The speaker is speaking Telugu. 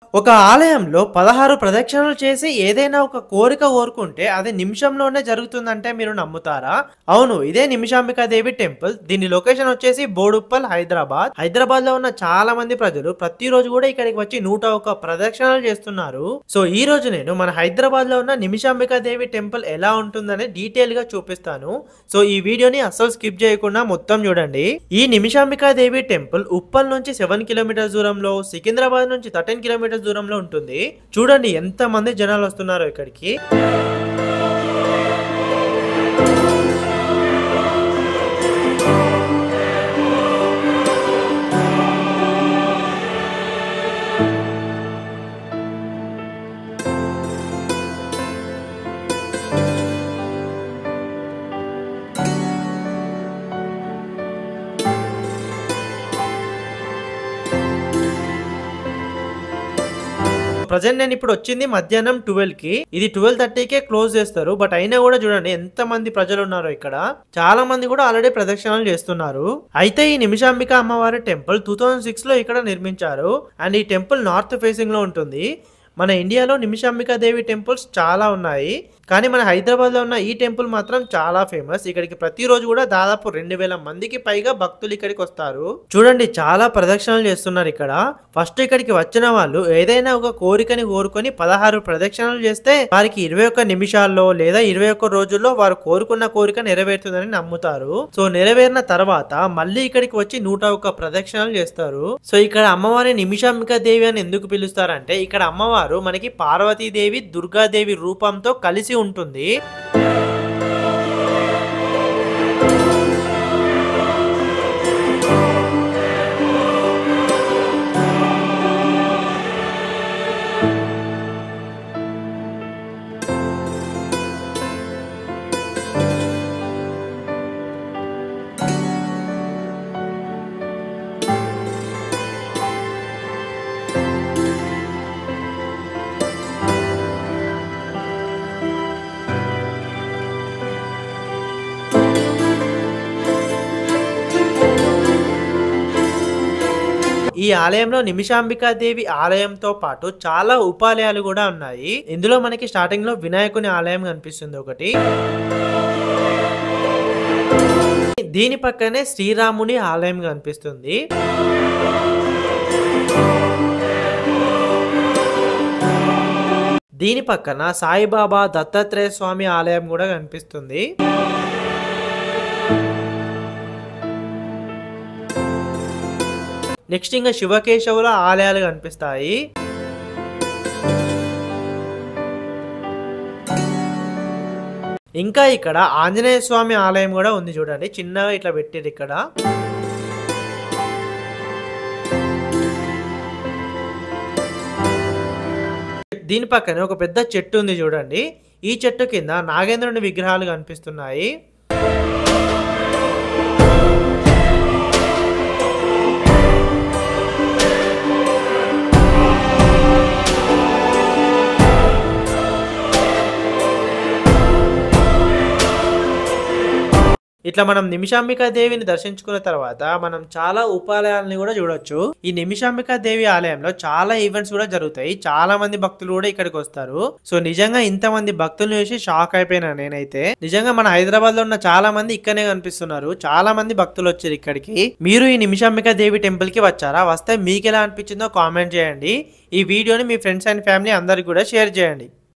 ఒక ఆలయంలో పదహారు ప్రదక్షిణలు చేసి ఏదైనా ఒక కోరిక కోరుకుంటే అది నిమిషంలోనే జరుగుతుందంటే మీరు నమ్ముతారా అవును ఇదే నిమిషాంబికా దేవి టెంపుల్ దీని లొకేషన్ వచ్చేసి బోడుప్పల్ హైదరాబాద్ హైదరాబాద్ లో ఉన్న చాలా మంది ప్రజలు ప్రతిరోజు కూడా ఇక్కడికి వచ్చి నూట ఒక ప్రదక్షిణలు చేస్తున్నారు సో ఈ రోజు నేను మన హైదరాబాద్ లో ఉన్న నిమిషాంబికా దేవి టెంపుల్ ఎలా ఉంటుందని డీటెయిల్ గా చూపిస్తాను సో ఈ వీడియోని అస్సలు స్కిప్ చేయకుండా మొత్తం చూడండి ఈ నిమిషాంబికా దేవి టెంపుల్ ఉప్పల్ నుంచి సెవెన్ కిలోమీటర్స్ దూరంలో సికింద్రాబాద్ నుంచి థర్టీన్ కిలోమీటర్స్ దూరంలో ఉంటుంది చూడండి ఎంత మంది జనాలు వస్తున్నారో ఇక్కడికి ప్రజెంట్ నేను ఇప్పుడు వచ్చింది మధ్యాహ్నం ట్వెల్వ్ కి ఇది ట్వెల్వ్ థర్టీకే క్లోజ్ చేస్తారు బట్ అయినా కూడా చూడండి ఎంత మంది ప్రజలు ఉన్నారో ఇక్కడ చాలా మంది కూడా ఆల్రెడీ ప్రదక్షిణలు చేస్తున్నారు అయితే ఈ నిమిషాంబిక అమ్మవారి టెంపుల్ టూ థౌజండ్ సిక్స్ లో ఇక్కడ నిర్మించారు అండ్ ఈ టెంపుల్ నార్త్ ఫేసింగ్ లో ఉంటుంది మన ఇండియాలో నిమిషాంబికా దేవి టెంపుల్స్ చాలా ఉన్నాయి కానీ మన హైదరాబాద్ లో ఉన్న ఈ టెంపుల్ మాత్రం చాలా ఫేమస్ ఇక్కడికి ప్రతిరోజు కూడా దాదాపు రెండు వేల మందికి పైగా భక్తులు ఇక్కడికి వస్తారు చూడండి చాలా ప్రదక్షిణలు చేస్తున్నారు ఇక్కడ ఫస్ట్ ఇక్కడికి వచ్చిన వాళ్ళు ఏదైనా ఒక కోరికని కోరుకొని పదహారు ప్రదక్షిణలు చేస్తే వారికి ఇరవై ఒక్క నిమిషాల్లో లేదా ఇరవై ఒక్క రోజుల్లో వారు కోరుకున్న కోరిక నెరవేరుతుందని నమ్ముతారు సో నెరవేరిన తర్వాత మళ్ళీ ఇక్కడికి వచ్చి నూట ఒక్క ప్రదక్షిణలు చేస్తారు సో ఇక్కడ అమ్మవారి నిమిషాంబిక దేవి అని ఎందుకు పిలుస్తారంటే ఇక్కడ అమ్మవారు మనకి పార్వతీదేవి దుర్గాదేవి రూపంతో కలిసి ఉంటుంది ఈ ఆలయంలో నిమిషాంబికా దేవి ఆలయంతో పాటు చాలా ఉపాలయాలు కూడా ఉన్నాయి ఇందులో మనకి స్టార్టింగ్ లో వినాయకుని ఆలయం కనిపిస్తుంది ఒకటి దీని పక్కనే శ్రీరాముని ఆలయం కనిపిస్తుంది దీని పక్కన సాయిబాబా దత్తాత్రేయ స్వామి ఆలయం కూడా కనిపిస్తుంది నెక్స్ట్ ఇంకా శివకేశవుల ఆలయాలు కనిపిస్తాయి ఇంకా ఇక్కడ ఆంజనేయ స్వామి ఆలయం కూడా ఉంది చూడండి చిన్నగా ఇట్లా పెట్టిరు ఇక్కడ దీని పక్కనే ఒక పెద్ద చెట్టు ఉంది చూడండి ఈ చెట్టు కింద నాగేంద్రుని విగ్రహాలు కనిపిస్తున్నాయి ఇట్లా మనం నిమిషాంబికా దేవిని దర్శించుకున్న తర్వాత మనం చాలా ఉపాలయాలని కూడా చూడొచ్చు ఈ నిమిషాంబికా దేవి ఆలయంలో చాలా ఈవెంట్స్ కూడా జరుగుతాయి చాలా మంది భక్తులు కూడా ఇక్కడికి వస్తారు సో నిజంగా ఇంత మంది భక్తులను చూసి షాక్ అయిపోయినా నేనైతే నిజంగా మన హైదరాబాద్ లో ఉన్న చాలా మంది ఇక్కడనే కనిపిస్తున్నారు చాలా మంది భక్తులు వచ్చారు ఇక్కడికి మీరు ఈ నిమిషాంబికా దేవి టెంపుల్ కి వచ్చారా వస్తే మీకు ఎలా అనిపించిందో కామెంట్ చేయండి ఈ వీడియోని మీ ఫ్రెండ్స్ అండ్ ఫ్యామిలీ అందరికి కూడా షేర్ చేయండి